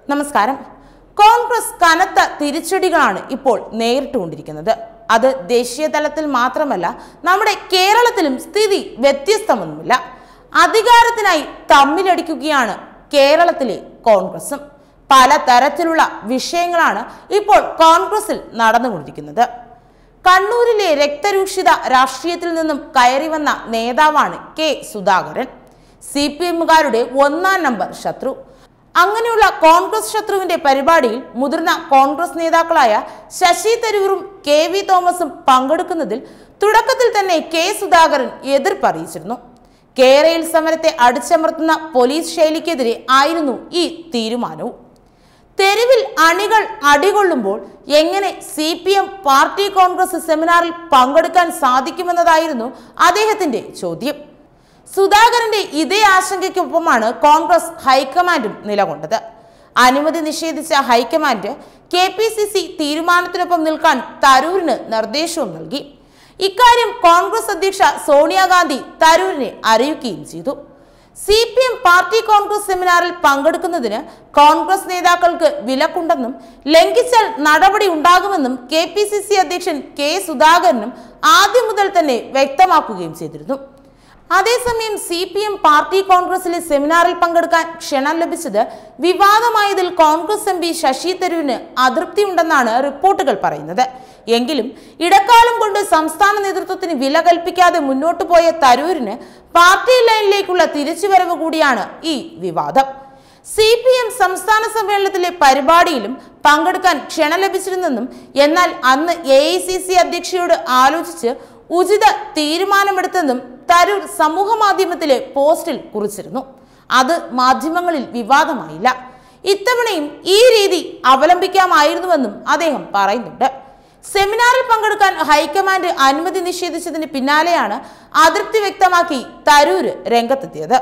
നമസ്കാരം കോൺഗ്രസ് കനത്ത തിരിച്ചടികളാണ് ഇപ്പോൾ നേരിട്ടുകൊണ്ടിരിക്കുന്നത് അത് ദേശീയ തലത്തിൽ മാത്രമല്ല നമ്മുടെ കേരളത്തിലും സ്ഥിതി വ്യത്യസ്തമൊന്നുമില്ല അധികാരത്തിനായി തമ്മിലടിക്കുകയാണ് കേരളത്തിലെ കോൺഗ്രസും പല തരത്തിലുള്ള വിഷയങ്ങളാണ് ഇപ്പോൾ കോൺഗ്രസിൽ നടന്നുകൊണ്ടിരിക്കുന്നത് കണ്ണൂരിലെ രക്തരൂക്ഷിത രാഷ്ട്രീയത്തിൽ നിന്നും കയറി വന്ന നേതാവാണ് കെ സുധാകരൻ സി പി എമ്മുകാരുടെ ഒന്നാം നമ്പർ ശത്രു അങ്ങനെയുള്ള കോൺഗ്രസ് ശത്രുവിന്റെ പരിപാടിയിൽ മുതിർന്ന കോൺഗ്രസ് നേതാക്കളായ ശശി തരൂരും കെ വി തോമസും പങ്കെടുക്കുന്നതിൽ തുടക്കത്തിൽ തന്നെ കെ സുധാകരൻ എതിർപ്പറിയിച്ചിരുന്നു കേരയിൽ സമരത്തെ അടിച്ചമർത്തുന്ന പോലീസ് ശൈലിക്കെതിരെ ആയിരുന്നു ഈ തീരുമാനവും തെരുവിൽ അണികൾ അടികൊള്ളുമ്പോൾ എങ്ങനെ C P M party congress സെമിനാറിൽ പങ്കെടുക്കാൻ സാധിക്കുമെന്നതായിരുന്നു അദ്ദേഹത്തിന്റെ ചോദ്യം സുധാകരന്റെ ഇതേ ആശങ്കയ്ക്കൊപ്പമാണ് കോൺഗ്രസ് ഹൈക്കമാൻഡും നിലകൊണ്ടത് അനുമതി നിഷേധിച്ച high command K P C C തീരുമാനത്തിനൊപ്പം നിൽക്കാൻ തരൂരിന് നിർദ്ദേശവും നൽകി ഇക്കാര്യം കോൺഗ്രസ് അധ്യക്ഷ സോണിയാഗാന്ധി തരൂരിനെ അറിയിക്കുകയും ചെയ്തു C P M party congress സെമിനാറിൽ പങ്കെടുക്കുന്നതിന് കോൺഗ്രസ് നേതാക്കൾക്ക് വിലക്കുണ്ടെന്നും ലംഘിച്ചാൽ നടപടി ഉണ്ടാകുമെന്നും കെ പി സി സി അധ്യക്ഷൻ കെ സുധാകരനും ആദ്യം മുതൽ തന്നെ വ്യക്തമാക്കുകയും ചെയ്തിരുന്നു അതേസമയം സി പി എം പാർട്ടി കോൺഗ്രസിലെ സെമിനാറിൽ പങ്കെടുക്കാൻ ക്ഷണം ലഭിച്ചത് വിവാദമായതിൽ കോൺഗ്രസ് എം പി ശശി തരൂരിന് അതൃപ്തിയുണ്ടെന്നാണ് റിപ്പോർട്ടുകൾ പറയുന്നത് എങ്കിലും ഇടക്കാലം കൊണ്ട് സംസ്ഥാന നേതൃത്വത്തിന് വില കൽപ്പിക്കാതെ മുന്നോട്ടു പോയ തരൂരിന് പാർട്ടി ലൈനിലേക്കുള്ള തിരിച്ചുവരവ് കൂടിയാണ് ഈ വിവാദം സി പി എം സംസ്ഥാന സമ്മേളനത്തിലെ പരിപാടിയിലും പങ്കെടുക്കാൻ ക്ഷണം ലഭിച്ചിരുന്നെന്നും എന്നാൽ അന്ന് എ ഐ സി സി അധ്യക്ഷയോട് ആലോചിച്ച് ഉചിത തീരുമാനമെടുത്തെന്നും തരൂർ സമൂഹ മാധ്യമത്തിലെ പോസ്റ്റിൽ കുറിച്ചിരുന്നു അത് മാധ്യമങ്ങളിൽ വിവാദമായില്ല ഇത്തവണയും ഈ രീതി അവലംബിക്കാമായിരുന്നുവെന്നും അദ്ദേഹം പറയുന്നുണ്ട് സെമിനാറിൽ പങ്കെടുക്കാൻ ഹൈക്കമാൻഡ് അനുമതി നിഷേധിച്ചതിന് പിന്നാലെയാണ് അതൃപ്തി വ്യക്തമാക്കി തരൂര് രംഗത്തെത്തിയത്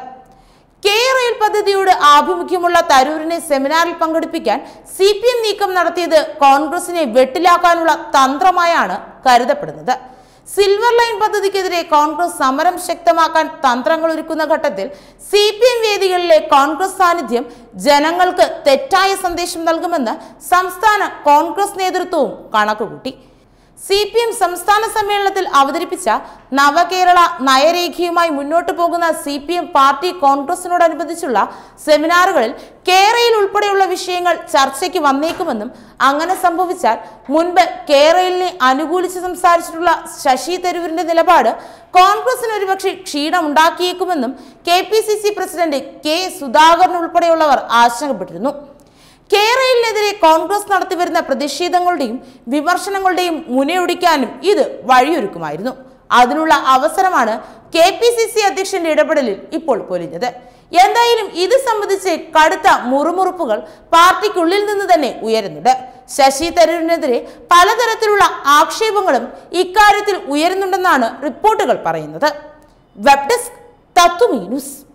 കെ റെയിൽ പദ്ധതിയോട് ആഭിമുഖ്യമുള്ള തരൂരിനെ സെമിനാറിൽ പങ്കെടുപ്പിക്കാൻ സി പി എം നീക്കം നടത്തിയത് കോൺഗ്രസിനെ വെട്ടിലാക്കാനുള്ള തന്ത്രമായാണ് കരുതപ്പെടുന്നത് സിൽവർ ലൈൻ പദ്ധതിക്കെതിരെ കോൺഗ്രസ് സമരം ശക്തമാക്കാൻ തന്ത്രങ്ങൾ ഒരുക്കുന്ന ഘട്ടത്തിൽ സി പി എം വേദികളിലെ കോൺഗ്രസ് സാന്നിധ്യം ജനങ്ങൾക്ക് തെറ്റായ സന്ദേശം നൽകുമെന്ന് സംസ്ഥാന കോൺഗ്രസ് നേതൃത്വവും കണക്കുകൂട്ടി സി പി എം സംസ്ഥാന സമ്മേളനത്തിൽ അവതരിപ്പിച്ച നവകേരള നയരേഖയുമായി മുന്നോട്ടു പോകുന്ന സി പി എം പാർട്ടി കോൺഗ്രസിനോടനുബന്ധിച്ചുള്ള സെമിനാറുകളിൽ കേരയിൽ ഉൾപ്പെടെയുള്ള വിഷയങ്ങൾ ചർച്ചയ്ക്ക് വന്നേക്കുമെന്നും അങ്ങനെ സംഭവിച്ചാൽ മുൻപ് കേരളിനെ അനുകൂലിച്ച് സംസാരിച്ചിട്ടുള്ള ശശി തരൂരിന്റെ നിലപാട് കോൺഗ്രസിന് ഒരുപക്ഷെ ക്ഷീണമുണ്ടാക്കിയേക്കുമെന്നും K P C C president K Sudhakaran ഉൾപ്പെടെയുള്ളവർ ആശങ്കപ്പെട്ടിരുന്നു കേരളത്തിനെതിരെ കോൺഗ്രസ് നടത്തിവരുന്ന പ്രതിഷേധങ്ങളുടെയും വിമർശനങ്ങളുടെയും മുനയൊടിക്കാനും ഇത് വഴിയൊരുക്കുമായിരുന്നു അതിനുള്ള അവസരമാണ് കെ പി സി സി അധ്യക്ഷന്റെ ഇടപെടലിൽ ഇപ്പോൾ പൊലിഞ്ഞത് എന്തായാലും ഇത് സംബന്ധിച്ച് കടുത്ത മുറുമുറുപ്പുകൾ പാർട്ടിക്കുള്ളിൽ നിന്ന് തന്നെ ഉയരുന്നുണ്ട് ശശി തരൂരിനെതിരെ പലതരത്തിലുള്ള ആക്ഷേപങ്ങളും ഇക്കാര്യത്തിൽ ഉയരുന്നുണ്ടെന്നാണ് റിപ്പോർട്ടുകൾ പറയുന്നത് വെബ് ഡെസ്ക് തത്വമീ ന്യൂസ്